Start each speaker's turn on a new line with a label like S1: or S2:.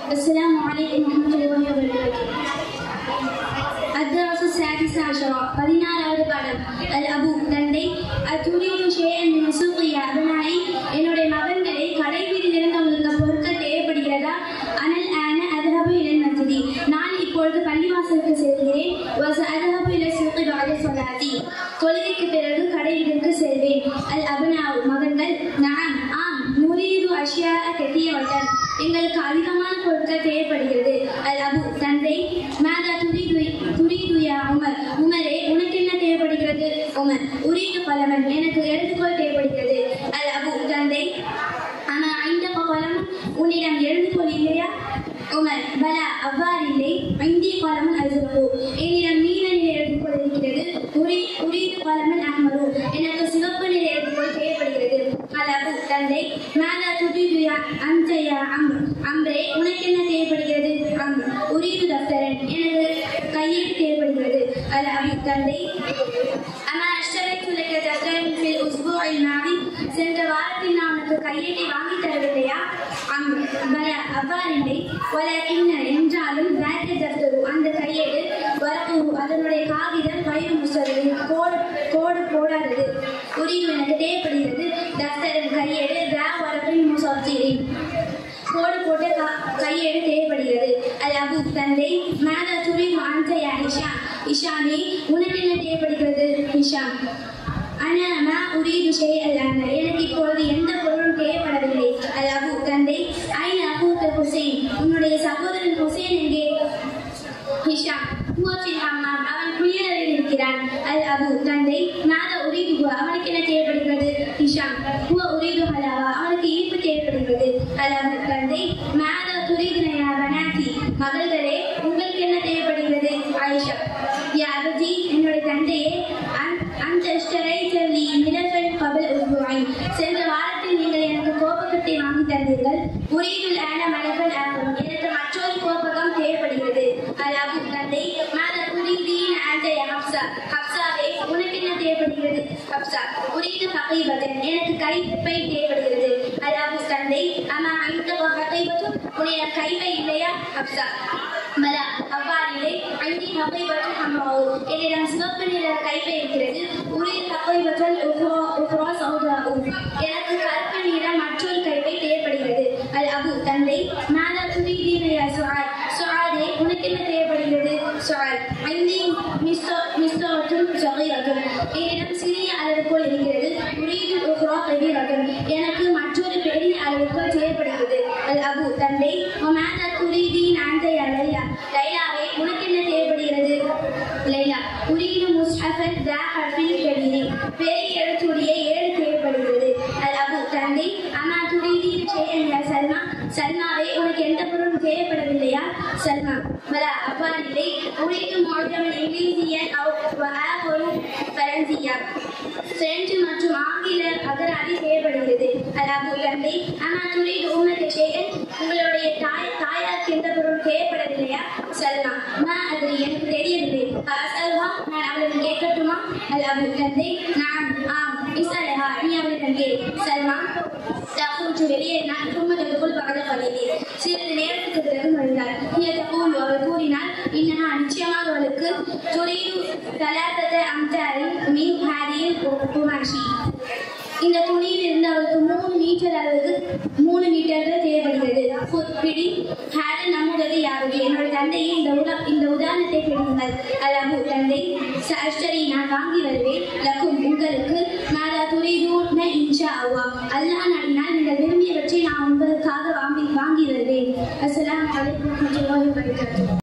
S1: السلام عليكم ورحمة الله وبركاته الدرس السادس عشر பதினாறாவது பாடம் அல் அபு தந்தை அத்துரியது ஷேன் சுகிய அபனாய் என்னுடைய மகன்களை கடைவீதிலிருந்து உங்களுக்கு பொருட்கள் தேவைப்படுகிறதா அனல் ஆன அதஹபு இலன் மஸ்ஜிதி நான் இப்பொழுது பள்ளிவாசலுக்கு செல்கிறேன் வச அதஹபு இல சுகி பாத சொலாதி தொழுகைக்கு பிறகு கடைவீதிற்கு செல்வேன் அல் அபனாவு மகன்கள் நான் ஆம் நுரீது அஷ்யா கெட்டியவட்டன் எங்களுக்கு அதிகமான பொருட்கள் தேவைப்படுகிறது அல் அபு தந்தை மாதா துரிது துரிது யா உமர் உமரே உனக்கு என்ன தேவைப்படுகிறது உமர் உரீது பலவன் எனக்கு எழுதுகோள் தேவைப்படுகிறது அல் அபு தந்தை ஆனா ஐந்த பலம் உன்னிடம் எழுதுகோள் இல்லையா உமர் பலா அவ்வாறு இல்லை ஐந்திய பலமும் அல்சுரகு என்னிடம் நீல நிலை எழுதுகோள் இருக்கிறது உரி உரீது பலமன் அஹ்மரு எனக்கு சிவப்பு நிலை எழுதுகோள் தேவைப்படுகிறது அல் அபு தந்தை மாதா துரிது யா அந்த யா அம்ர் அம்ரே உனக்கு என்ன தேவைப்படுகிறது அம்ர் உரீது தப்தரன் எனக்கு கையெழுத்து தேவைப்படுகிறது அல் அபு தந்தை அம்மா அஷ்டரைத்து லக்க தப்தரன் ஃபில் உஸ்புஇல் மாதி சென்ற வாரத்தில் நான் உனக்கு கையெழுத்தை வாங்கி தரவில்லையா அம்ர் பல அவ்வாறில்லை வலக்கின்ன என்றாலும் பேக்க தப்தரு அந்த கையேடு வரப்பு அதனுடைய காகிதம் கயிறு முசது கோடு கோடு போடாதது உரிவு எனக்கு தேவைப்படுகிறது தப்தரன் கையேடு வே வரப்பின் முசத்திரின் கோடு போட்டு க- கையேடு தேவைப்படுகிறது அது அபு தந்தை மேல துணி மாஞ்சயா இஷா இஷானே உனக்கு என்ன தேவைப்படுகிறது இஷான் அன மா உரீது ஷே அல்லான எனக்கு இப்பொழுது எந்த பொருளும் தேவைப்படவில்லை அது அபு தந்தை ஐன அபூக்க ஹுசைன் உன்னுடைய சகோதரன் ஹுசைன் எங்கே ஹிஷாம் ஹுவஃபில் ஹம்மாம் அவன் குளியலறையில் இருக்கிறான் அல் அபு தந்தை மாத உரீது ஹுவ அவனுக்கு என்ன தேவைப்படுகிறது ஹிஷாம் ஹுவ உரீது ஹலாவா அவனுக்கு ஈர்ப்பு தேவைப்படுகிறது அல் அபு தந்தை மாத துரீது நயா பனாதி மகள்களே உங்களுக்கு என்ன தேவைப்படுகிறது ஆயிஷா யா அபதி என்னுடைய தந்தையே அன்- அந்த இஷ்டரைத்தலி நிலவன் கபல் உருவாய் சென்ற வாரத்தில் நீங்கள் எனக்கு கோபகத்தை வாங்கி தந்தீர்கள் உரியதுல் ஆன மலர்கள் ஆகும் எனக்கு மற்றொரு கோபகம் தேவைப்படுகிறது அதாவது தந்தை மாத புரிதீன் அந்த ஹப்சா ஹப்சாவே உனக்கு என்ன தேவைப்படுகிறது ஹப்சா உரியது ஹகைபதன் எனக்கு கைப்பை தேவைப்படுகிறது அதாவது தந்தை அம்மா ஐந்த ஹகைபத்தும் உன்னிடம் கைப்பை இல்லையா ஹப்சா பலா அவ்வாறில்லை ஐந்தி ஹகைபத்தும் ஹம்மாவு என்னிடம் சிவப்பு நிற கைப்பை இருக்கிறது உரிய ஹகைபத்தல் உஹ்ரா சௌதாவு எனக்கு கருப்பு நிறம் மற்றொரு கைப்பை தேவைப்படுகிறது அல் அபு தந்தை மாதா துரிதீன யா சுஆத் சுஆதே உனக்கு என்ன தேவைப்படுகிறது சுஆத் ஐந்தி மிஸ்தோ மிஸ்தோட்டும் சகீரத்தும் என்னிடம் சிறிய அளவுக்குள் இருக்கிறது உரியது உஹ்ரா கபீரத்தும் எனக்கு மற்றொரு பெரிய அளவுக்குள் தேவைப்படுகிறது அல் அபு தந்தை மாதா துரிதீன் அந்த யா லைலா லைலாவே உனக்கு என்ன தேவைப்படுகிறது லைலா உரியது முஸ்ஹஃபன் தா ஹர்ஃபில் கபீரி பெரிய எழுத்துடைய ஏழு தேவைப்படுகிறது அல் அபு தந்தை அம்மா துரிதி ஷேன் யா சல்மா சல்மாவே உனக்கு எந்த பொருளும் தேவைப்படவில்லையா சல்மா பலா அவ்வாறில்லை உனக்கு மொழிதமிழ் இங்கிலீசியன் ஒரு பரஞ்சியா பிரெஞ்சு மற்றும் ஆங்கில அகராதி தேவைப்படுகிறது அல் அபு தந்தை அம்மா துரிது உமக்கு ஷேன் உங்களுடைய தாய் தாயாருக்கு எந்த பொருளும் தேவைப்படவில்லையா சல்மா மா அது எனக்கு தெரியவில்லை அசல்வா நான் அவளிடம் கேட்கட்டுமா அல் அபு தந்தை நான் ஆம் இசலஹா நீ அவளிடம் கேள் சல்மா தகுச்சு வெளியேறினார் கும்மலுக்குள் பகல பதவி சிறிது நேரத்துக்கு பிறகு நுழைந்தார் ஹிய தகூல் அவள் கூறினார் இன்னஹா நிச்சயமாக அவளுக்கு துரிது தலாத்தத அம்தாரி மீன் ஹாரியில் குமாஷி இந்த துணியில் இருந்து அவளுக்கு மூணு மீட்டர் அளவுக்கு மூணு மீட்டர்கள் தேவைப்படுகிறது ஃபுட் பிடி ஹேடு நம்முடைய யாவது என்னோட தந்தையை இந்த உதா இந்த உதாரணத்தை பிடிங்கள் அலபு தந்தை சஷ்டரி நான் வாங்கி வருவேன் லக்கும் உங்களுக்கு மாதா துரிதூன இன்ஷா அவ்வா அல்லாஹ் நாடினால் நீங்கள் விரும்பியவற்றை நான் உங்களுக்காக வாங்கி வாங்கி வருவேன் அஸ்ஸலாமு அலைக்கும் வரஹ்மத்துல்லாஹி வபரகாத்துஹு